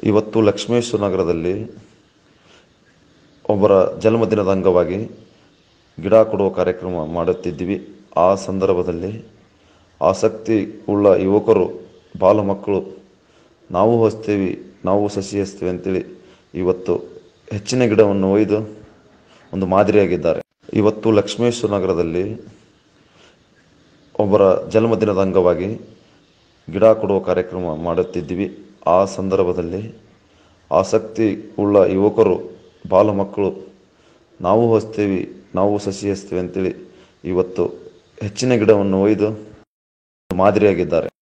ಇವತ್ತು ಲಕ್ಷ್ಮೇಶ್ವರ ನಗರದಲ್ಲಿ ಒಬ್ಬರ ಜನ್ಮದಿನದ ಅಂಗವಾಗಿ ಗಿಡ ಕೊಡುವ ಕಾರ್ಯಕ್ರಮ ಮಾಡುತ್ತಿದ್ವಿ ಆ ಸಂದರ್ಭದಲ್ಲಿ ಆಸಕ್ತಿ ಉಳ್ಳ ಯುವಕರು ಬಾಲ ಮಕ್ಕಳು ನಾವು ಹಚ್ತೇವೆ ನಾವು ಸಸಿ ಹಚ್ತೇವೆ ಅಂತೇಳಿ ಇವತ್ತು ಹೆಚ್ಚಿನ ಗಿಡವನ್ನು ಒಯ್ದು ಒಂದು ಮಾದರಿಯಾಗಿದ್ದಾರೆ ಇವತ್ತು ಲಕ್ಷ್ಮೇಶ್ವರ ನಗರದಲ್ಲಿ ಒಬ್ಬರ ಜನ್ಮದಿನದ ಅಂಗವಾಗಿ ಗಿಡ ಕೊಡುವ ಕಾರ್ಯಕ್ರಮ ಮಾಡುತ್ತಿದ್ವಿ ಆ ಸಂದರ್ಭದಲ್ಲಿ ಆಸಕ್ತಿ ಉಳ್ಳ ಯುವಕರು ಬಾಲ ಮಕ್ಕಳು ನಾವು ಹಚ್ತೇವೆ ನಾವು ಸಸಿ ಹಚ್ತೇವೆ ಅಂತೇಳಿ ಇವತ್ತು ಹೆಚ್ಚಿನ ಗಿಡವನ್ನು ಒಯ್ದು ಮಾದರಿಯಾಗಿದ್ದಾರೆ